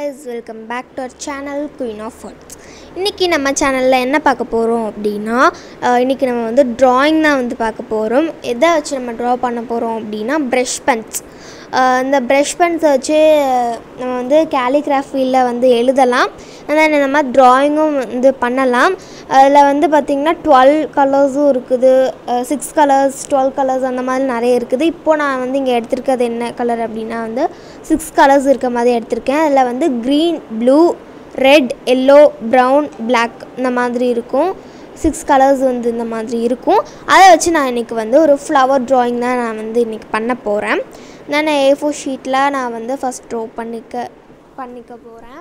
guys welcome back to our channel queen of foods இன்றைக்கி நம்ம சேனலில் என்ன பார்க்க போகிறோம் அப்படின்னா அஹ், இன்னைக்கு நம்ம வந்து drawing தான் வந்து பார்க்க போகிறோம் எதை வச்சு நம்ம ட்ரா பண்ண போகிறோம் அப்படின்னா ப்ரஷ் பென்ஸ் இந்த ப்ரஷ் பென்ஸை வச்சு அஹ், நம்ம வந்து கேலிகிராஃபியில் வந்து எழுதலாம் அதான் இந்த மாதிரி ட்ராயிங்கும் வந்து பண்ணலாம் அதில் வந்து பார்த்திங்கன்னா டுவெல் கலர்ஸும் இருக்குது சிக்ஸ் கலர்ஸ் டுவெல் கலர்ஸ் அந்த மாதிரி நிறைய இருக்குது இப்போது நான் வந்து இங்கே எடுத்திருக்கிறது என்ன கலர் அப்படின்னா வந்து சிக்ஸ் கலர்ஸ் இருக்க மாதிரி எடுத்திருக்கேன் அதில் வந்து green blue red yellow brown black இந்த மாதிரி இருக்கும் சிக்ஸ் கலர்ஸ் வந்து இந்த மாதிரி இருக்கும் அதை வச்சு நான் இன்றைக்கி வந்து ஒரு ஃப்ளவர் drawing தான் நான் வந்து இன்றைக்கி பண்ண போகிறேன் நான் ஏ ஃபோர் ஷீட்டில் நான் வந்து ஃபஸ்ட் ட்ரா பண்ணிக்க பண்ணிக்க போகிறேன்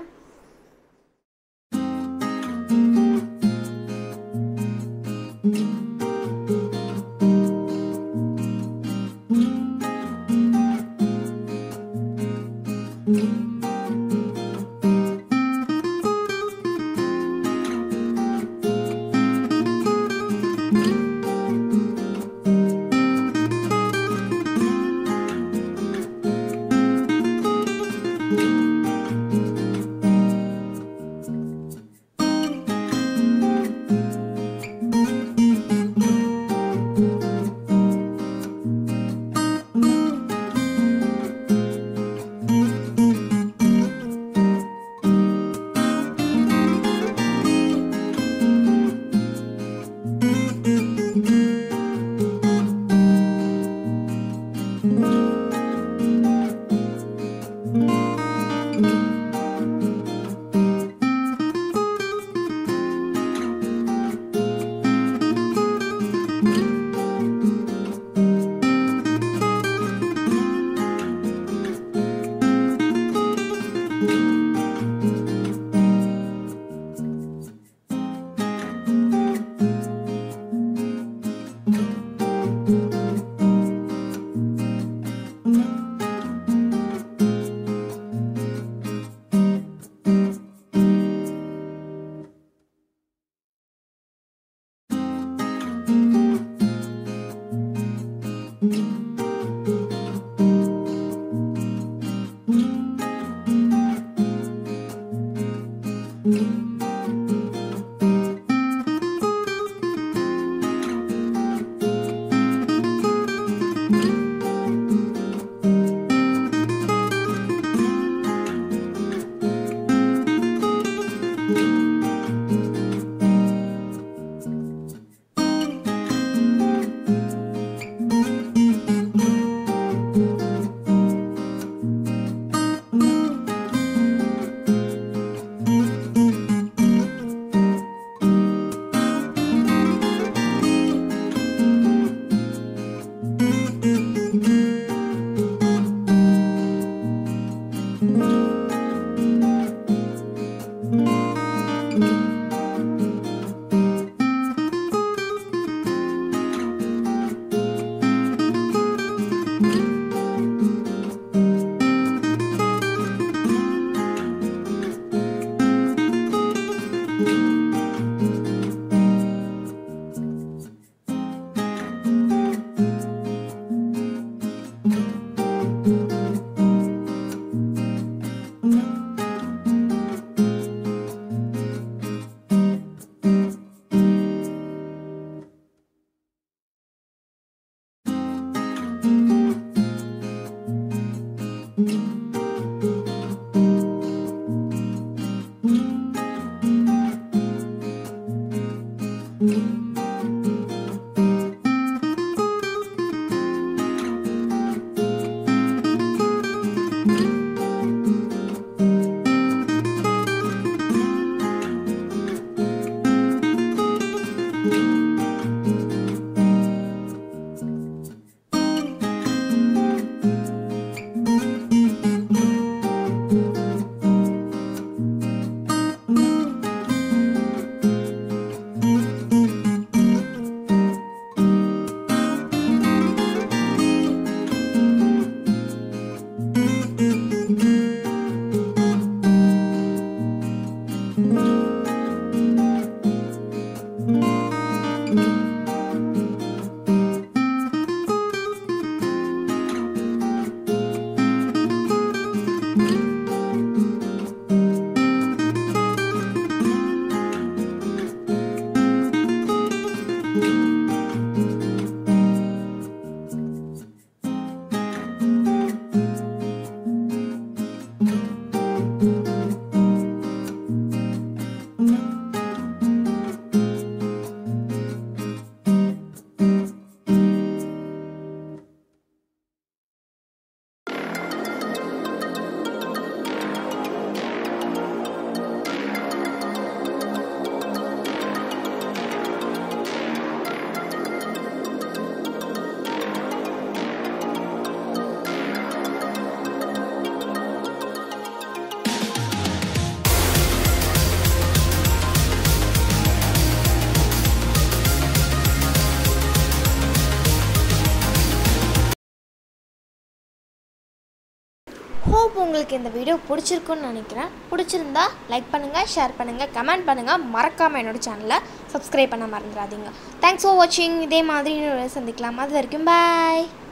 உங்களுக்கு இந்த வீடியோ பிடிச்சிருக்குன்னு நினைக்கிறேன் பிடிச்சிருந்தா லைக் பண்ணுங்கள் ஷேர் பண்ணுங்கள் கமெண்ட் பண்ணுங்கள் மறக்காமல் என்னோட சேனலை சப்ஸ்கிரைப் பண்ண மறந்துடாதீங்க தேங்க்ஸ் ஃபார் வாட்சிங் இதே மாதிரி இன்னொரு சந்திக்கலாம் அது வரைக்கும் பாய்